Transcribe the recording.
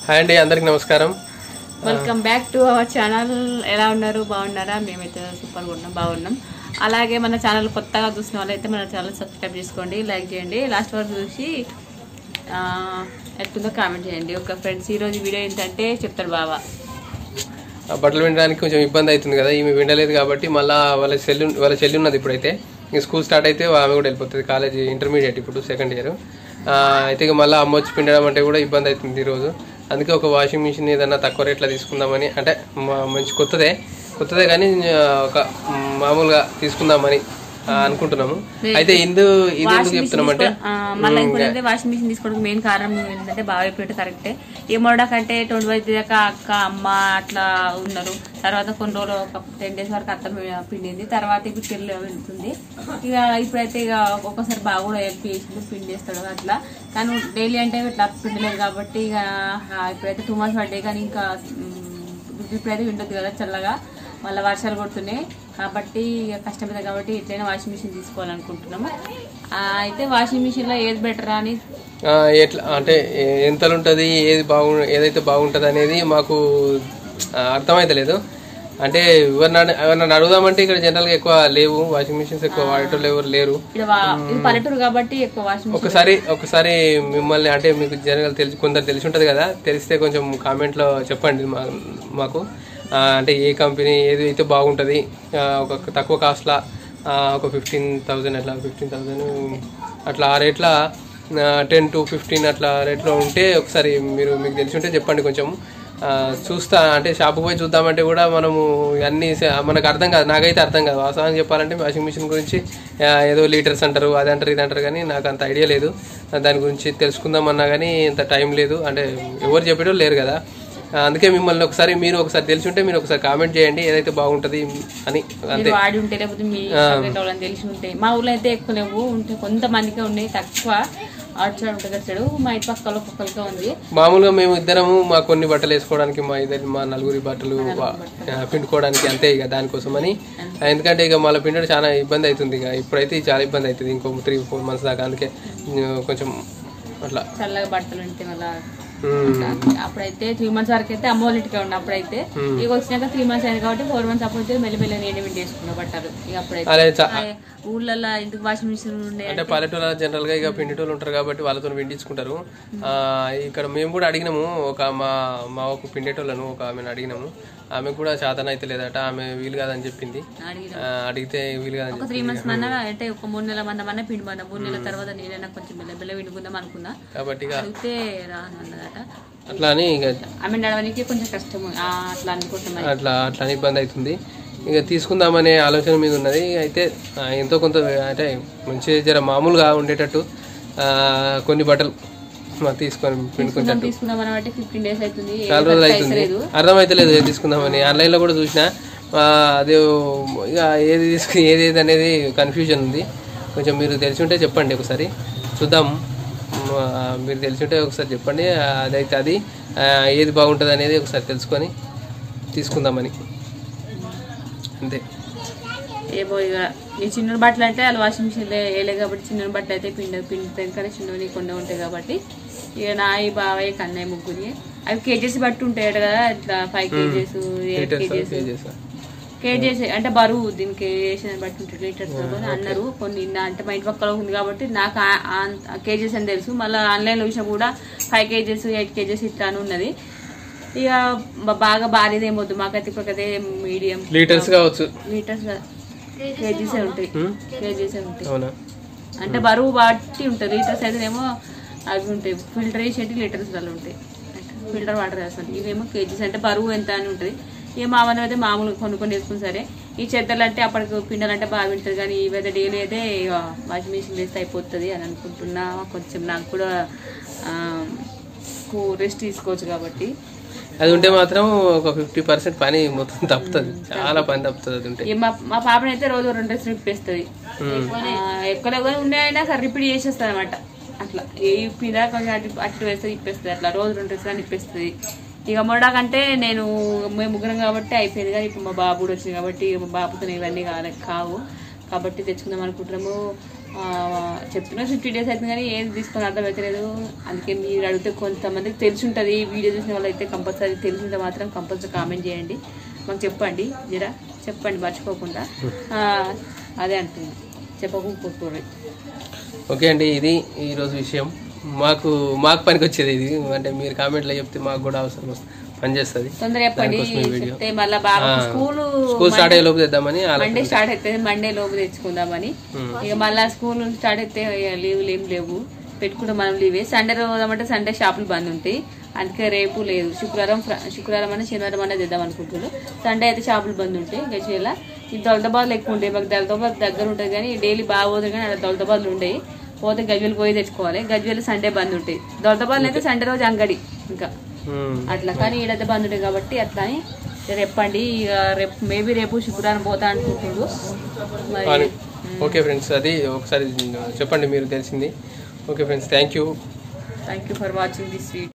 Hi అండి అందరికి నమస్కారం welcome back to our channel ఎలా ఉన్నారు బాగున్నారా మేమైతే సూపర్గా ఉన్నాం బాగున్నాం అలాగే మన ఛానల్ కొత్తగా చూసిన వాళ్ళైతే మన ఛానల్ సబ్స్క్రైబ్ చేసుకోండి లైక్ చేయండి లాస్ట్ వరకు చూసి ఆ, ఎట్లుందో కామెంట్ చేయండి ఒక ఫ్రెండ్స్ ఈరోజు వీడియో ఏంటంటే చెప్తాడు బావా ఆ బట్టలు వినడానికి కొంచెం ఇబ్బంది అవుతుంది కదా ఈమె వినలేదు కాబట్టి మళ్ళీ వాళ్ళ చెల్లి వాళ్ళ చెల్లి ఉన్నది ఇప్పుడైతే ఇంక స్కూల్ స్టార్ట్ అయితే ఆమె కూడా వెళ్ళిపోతుంది కాలేజ్ ఇంటర్మీడియట్ ఇప్పుడు సెకండ్ ఇయర్ అయితే ఇక మళ్ళీ అమ్మ వచ్చి పిండడం అంటే కూడా ఇబ్బంది అవుతుంది ఈరోజు అందుకే ఒక వాషింగ్ మిషన్ ఏదన్నా తక్కువ రేట్లో తీసుకుందామని అంటే మా- మంచి కొత్తదే కొత్తదే కానీ ఆ, ఒక మ్, మామూలుగా తీసుకుందామని ఆ, అనుకుంటున్నాము అయితే ఇందు ఇది ఎందుకు చెప్తున్నామంటే ఆ, మళ్ళీ ఇంకోటి వాషింగ్ మిషన్ తీసుకోవడానికి మెయిన్ కారణం ఏంటంటే బాగా ఇప్పుడు కరెక్టే ఈ మొడ కంటే ట్వంటీ ఫైవ్ దాకా అక్క అమ్మ అట్లా ఉన్నారు తర్వాత కొన్ని రోజులు ఒక టెన్ డేస్ వరకు అత్త పి- పిండింది తర్వాత ఇప్పుడు చెల్లి వెళ్తుంది ఇక ఇప్పుడైతే ఇక ఒక్కొక్కసారి బాగా కూడా హెల్ప్ చేసిండు పిండేస్తాడు అట్లా కానీ డైలీ అంటే ఇట్లా పిండలేదు కాబట్టి ఇక ఆ, ఇప్పుడైతే టూ మంత్స్ పడ్డాయి కానీ ఇంకా మ్, ఇప్పుడైతే ఉండదు కదా చల్లగా మళ్ళీ వర్షాలు కొడుతున్నాయి కాబట్టి ఇక కష్టమైంది కాబట్టి ఇట్లయినా వాషింగ్ మిషన్ తీసుకోవాలనుకుంటున్నాము ఆ, అయితే వాషింగ్ మిషన్ లో ఏది బెటర్ అని ఆ, ఎట్లా అంటే ఏ- ఎంతలు ఉంటుంది ఏది బాగు ఏదైతే బాగుంటుంది అనేది మాకు ఆ, అర్థమైతలేదు అంటే ఎవరిని ఎవరిని అడుగుదామంటే ఇక్కడ జనరల్గా ఎక్కువ లేవు వాషింగ్ మిషన్స్ ఎక్కువ వాడేటోళ్ళు ఎవరు లేరు ఇది వా- ఇది పల్లెటూరు కాబట్టి ఎక్కువ వాషింగ్ మిషన్ ఒకసారి ఒకసారి మిమ్మల్ని అంటే మీకు జనరల్ తెలిసి కొందరు తెలిసి ఉంటుంది కదా తెలిస్తే కొంచెం కామెంట్లో చెప్పండి మా మాకు ఆ, అంటే ఏ కంపెనీ ఏది అయితే బాగుంటుంది ఆ, ఒక తక్కువ కాస్ట్లా ఆ, ఒక ఫిఫ్టీన్ థౌజండ్ అట్లా ఫిఫ్టీన్ థౌజండ్ అట్లా ఆ రేట్ల టెన్ టు ఫిఫ్టీన్ అట్లా రేట్లో ఉంటే ఒకసారి మీరు మీకు తెలిసి ఉంటే చెప్పండి కొంచెం ఆ, చూస్తా అంటే షాప్కి పోయి చూద్దామంటే కూడా మనము అన్ని స- మనకు అర్థం కాదు నాకైతే అర్థం కాదు వాస్తవానికి చెప్పాలంటే వాషింగ్ మిషన్ గురించి ఆ, ఏదో లీటర్స్ అంటారు అది అంటారు ఇది అంటారు కానీ నాకు అంత ఐడియా లేదు దాని గురించి తెలుసుకుందామన్నా కానీ ఇంత టైం లేదు అంటే ఎవరు చెప్పేటో లేరు కదా ఆ, అందుకే మిమ్మల్ని ఒకసారి మీరు ఒకసారి తెలిసి ఉంటే మీరు ఒకసారి కామెంట్ చేయండి ఏదైతే బాగుంటుంది అని అంతే మీరు వాడి ఉంటే లేకపోతే మీ సొంత వాళ్ళని తెలిసి ఉంటాయి మా ఊళ్ళో అయితే ఎక్కువ లేవు ఉంటే కొంతమందికే ఉన్నాయి తక్కువ అటు సైడ్ ఉంటుంది అటు సైడ్ మా ఇంటి పక్కల ఒక్కొక్కరికే ఉంది మామూలుగా మేము ఇద్దరము మా కొన్ని బట్టలు వేసుకోవడానికి మా ఇద్దరు మా నలుగురి బట్టలు వా- ఆ, పిండుకోవడానికి అంతే ఇక దానికోసమని ఆ, ఎందుకంటే ఇక మళ్ళీ పిండడం చాలా ఇబ్బంది అవుతుంది ఇక ఇప్పుడైతే చాలా ఇబ్బంది అవుతుంది ఇంకో త్రీ ఫోర్ మంత్స్ దాకా అందుకే ఉమ్, కొంచెం అట్లా చల్లగా బట్టలు ఉంటే మళ్ళీ ఉమ్, అప్పుడైతే త్రీ మంత్స్ వరకు అయితే అమ్మ వాళ్ళ ఇంటికే ఉన్న అప్పుడైతే ఇక వచ్చినాక త్రీ మంత్స్ అయింది కాబట్టి ఫోర్ మంత్స్ అప్పుడు అయితే మెల్లి మెల్లి నేను వింటేసుకున్నా బట్టలు ఇక అప్పుడైతే అదే చా- ఆ, ఊళ్ళల్లో ఎందుకు వాషింగ్ మిషన్ ఉండే అంటే పల్లెటూరు జనరల్ గా ఇక పిండిటోళ్ళు ఉంటారు కాబట్టి వాళ్ళతో పిండించుకుంటారు ఆ, ఇక్కడ మేము కూడా అడిగినాము ఒక మా మా ఒక పిండేటోళ్ళను ఒక ఆమెను అడిగినాము ఆమె కూడా శాతం అయితే లేదట ఆమె వీలు కాదని చెప్పింది అడిగిన ఆ, అడిగితే వీలు కాదని ఒక త్రీ మంత్స్ మన్నా అంటే ఒక మూడు నెలల మంద మన్నా పిండి మన్నా మూడు నెలల తర్వాత నేనైనా కొంచెం మెల్ల మెల్ల వినుకుందాం అనుకున్నా కాబట్టి ఇక అడిగితే రాను అన్నదట అట్లా అని ఇక ఆమె నడవడానికి కొంచెం కష్టం ఆ, అట్లా అనుకుంటున్నాను అట్లా అట్లా అని ఇబ్బంది అవుతుంది ఇక తీసుకుందామనే ఆలోచన మీద ఉన్నది అయితే ఆ, ఎంతో కొంత అంటే మంచి జర మామూలుగా ఉండేటట్టు ఆ, కొన్ని బట్టలు మా తీసుకొని పిండుకుంటారు తీసుకుందాం అని అంటే ఫిఫ్టీన్ డేస్ అవుతుంది ఏ చాలా రోజులు ఖర్చు అవుతుంది లేదు అర్థమైతలేదు ఏది తీసుకుందామని ఆన్లైన్లో కూడా చూసిన ఆ, అదే ఇక ఏది తీసుకు ఏది ఏది అనేది కన్ఫ్యూజన్ ఉంది కొంచెం మీరు తెలిసి ఉంటే చెప్పండి ఒకసారి చూద్దాం ఆ, మీరు తెలిసి ఉంటే ఒకసారి చెప్పండి ఆ, అదైతే అది ఆ, ఏది బాగుంటుంది అనేది ఒకసారి తెలుసుకొని తీసుకుందామని అంతే ఏమో ఇక ఈ చిన్న బట్టలు అంటే వాళ్ళు వాషింగ్ మిషన్ వేయలే కాబట్టి చిన్న బట్టలు అయితే పిండి పిండి కానీ చిన్నవి కొన్ని ఉంటాయి కాబట్టి ఇక నాయి బావయ్య కన్నయ్య ముగ్గురి అవి కేజెస్ బట్టి ఉంటాయి కదా ఇట్లా five kgs eight kgs kgs kgs అంటే బరువు దీనికి వేసిన బట్టి ఉంటుంది లీటర్స్ అన్నారు కొన్ని నా- అంటే మా ఇంటి పక్కన ఉంది కాబట్టి నాకు కేజీస్ అని తెలుసు మళ్ళీ ఆన్లైన్లో చూసినా కూడా ఫైవ్ కేజెస్ ఎయిట్ కేజెస్ ఇట్లా అని ఉన్నది ఇక బ- బాగా భారీది ఏమొద్దు మాకైతే ఇప్పటికైతే మీడియం లీటర్స్ కావచ్చు లీటర్స్ కేజీసే ఉంటాయి కేజీసే ఉంటాయి అవునా అంటే బరువు బట్టి ఉంటుంది లీటర్స్ అయితేనేమో అవి ఉంటాయి ఫిల్టర్ వేసేటి లీటర్స్ వల్ల ఉంటాయి ఫిల్టర్ వాటర్ వేస్తాను ఇవేమో కేజీస్ అంటే బరువు ఎంత అని ఉంటుంది ఏ మామూలు అయితే మామూలు కొనుక్కొని వేసుకుని సరే ఈ చెద్దలు అంటే అప్పటికి పిండలు అంటే బాగా వింటుంది కానీ ఇవైతే డైలీ అయితే ఇక వాషింగ్ మిషన్ వేస్తే అయిపోతుంది అని అనుకుంటున్నా కొంచెం నాకు కూడా రెస్ట్ తీసుకోవచ్చు కాబట్టి అది ఉంటే మాత్రం ఒక ఫిఫ్టీ పర్సెంట్ పని మొత్తం తప్పుతుంది చాలా పని తప్పుతుంది అది ఉంటే ఇక మా మా పాపని అయితే రోజు రెండు డ్రెస్సులు ఇప్పేస్తుంది ఎక్కువ కానీ ఉన్నాయైనా సరే రిపీట్ చేసేస్తుంది అనమాట అట్లా ఏ ఇప్పినా కొంచెం అటు అటు వేస్తే ఇప్పేస్తుంది అట్లా రోజు రెండు డ్రెస్సులు అని ఇప్పేస్తుంది ఇక మొడాకంటే నేను మేము ముగ్గురం కాబట్టి అయిపోయింది కానీ ఇప్పుడు మా బాబు కూడా వచ్చింది కాబట్టి ఇక మా బాబుతో ఇవన్నీ కాలే కావు కాబట్టి తెచ్చుకుందాం అనుకుంటున్నాము ఆ, చెప్తున్నా ఫిఫ్టీ డేస్ అవుతుంది కానీ ఏది తీసుకొని అర్థమవుతలేదు అందుకే మీరు అడిగితే కొంతమందికి తెలిసి ఉంటుంది వీడియో చూసిన వాళ్ళు అయితే కంపల్సరీ తెలిసి ఉంటే మాత్రం కంపల్సరీ కామెంట్ చేయండి మాకు చెప్పండి జరా చెప్పండి మర్చిపోకుండా ఆ, అదే అంటుంది చెప్పకపోతే ఓకే అండి ఇది ఈరోజు విషయం మాకు మాకు పనికి వచ్చేది ఇది అంటే మీరు కామెంట్లో చెప్తే మాకు కూడా అవసరం వస్తుంది పనిచేస్తుంది తొందర చెప్పండి దానికోసమే ఈ వీడియో. చెప్తే మళ్ళీ బాగా ఆ. స్కూల్ స్కూల్ స్టార్ట్ అయ్యే లోపు తెద్దామని మండే ఆలోచన స్టార్ట్ అవుతుంది మండే లోపు తెచ్చుకుందామని ఉమ్. ఇక మళ్ళీ స్కూల్ స్టార్ట్ అయితే ఇక లీవులు ఏం లేవు పెట్టుకుంటే మనం లీవే సండే రోజు సండే షాపులు బంద్ ఉంటాయి అందుకే రేపు లేదు శుక్రవారం ఫ్ర- శుక్రవారం అన్న శనివారం అన్న తెద్దాం అనుకుంటున్నాను సండే అయితే షాపులు బంద్ ఉంటాయి గచ్చివేళ ఈ దౌలతాబాద్లు ఎక్కువ ఉంటాయి మాకు దౌలతాబాద్ దగ్గర ఉంటుంది కానీ డైలీ బాగా పోతుంది కానీ అక్కడ దౌలతాబాద్లు ఉండయి పోతే గజ్వేలు పోయి తెచ్చుకోవాలి గజ్వేలు సండే బంద్ ఉంటాయి దౌలతాబాద్లో అయితే సండే రోజు అంగడి ఇంకా ఉమ్. అట్లా కానీ ఈడైతే బంద్ ఉంటుంది కాబట్టి అట్లా అని రేపండి ఇక రేపు మేబీ రేపు శుక్రవారం పోతా అనుకుంటున్నాడు మరి కానీ ఓకే ఫ్రెండ్స్ అది ఒకసారి చెప్పండి మీరు తెలిసింది okay friends thank you thank you for watching this video